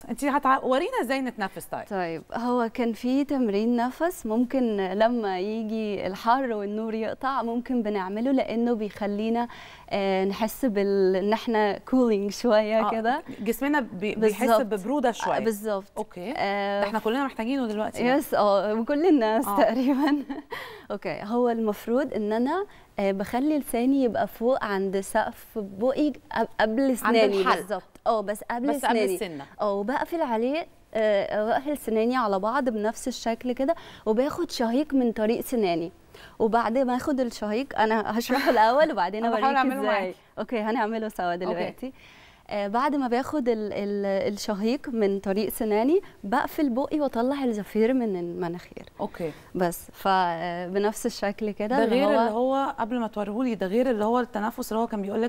انت هتع... ورينا ازاي نتنفس طيب طيب هو كان في تمرين نفس ممكن لما يجي الحر والنور يقطع ممكن بنعمله لانه بيخلينا آه، نحس بال ان احنا كولينج شويه آه، كده جسمنا بي... بيحس بالظبط. ببروده آه، شويه بالظبط اوكي آه، ده احنا كلنا محتاجينه دلوقتي يس اه وكل الناس آه. تقريبا اوكي هو المفروض ان انا آه، بخلي لساني يبقى فوق عند سقف بقي قب- قبل اسناني الحلق. بالظبط اه بس قبل بس قبل اسناني السنه اه وبقفل عليه آه، بقفل سناني على بعض بنفس الشكل كده وباخد شهيق من طريق سناني وبعد ما اخد الشهيق انا هشرحه الاول وبعدين أنا بحاول اوريك أعمله ازاي معاكي. اوكي هنعمله سوا دلوقتي آه بعد ما باخد ال ال الشهيق من طريق سناني بقفل بقي واطلع الزفير من المناخير اوكي بس فبنفس الشكل كده ده اللي غير هو اللي هو قبل ما توريهولي ده غير اللي هو التنفس اللي هو كان بيقول لك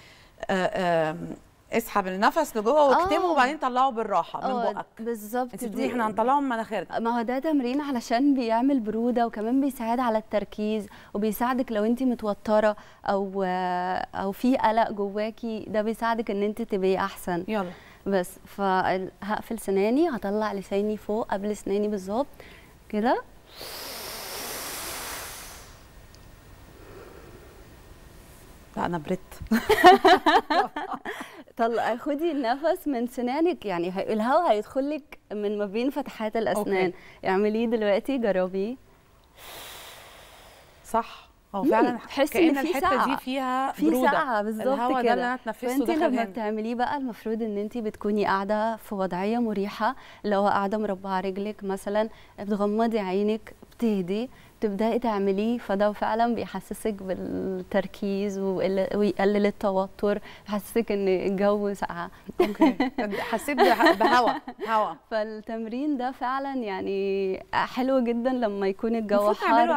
اسحب النفس لجوه واكتمه آه. وبعدين طلعه بالراحه من آه، بقك بالظبط انت دي- بتقولي احنا هنطلعه من مناخيرنا ما هو ده تمرين علشان بيعمل برودة وكمان بيساعد على التركيز وبيساعدك لو انت متوترة او او في قلق جواكي ده بيساعدك ان انت تبقي احسن يلا بس فهقفل سناني هطلع لساني فوق قبل سناني بالظبط كده لا انا بريت طلع خدي النفس من سنانك يعني هي- الهواء هيدخل لك من ما بين فتحات الاسنان أوكي. اعمليه دلوقتي جربيه صح هو مم، فعلا تحسي كأن إن في الحته سقعة. دي فيها في برودة. سقعة بالظبط الهواء ده اللي كده انا اتنفسته فانت دخل لما هنا بتعمليه بقى المفروض ان انت بتكوني قاعده في وضعيه مريحه اللي هو قاعده مربعه رجلك مثلا بتغمضي عينك بتهدي تبداي تعمليه فده فعلا بيحسسك بالتركيز ويقل- ويقلل التوتر يحسسك ان الجو ساقعه اوكي حسيت به- بهوا هوا فالتمرين ده فعلا يعني حلو جدا لما يكون الجو المفروض حار نعمله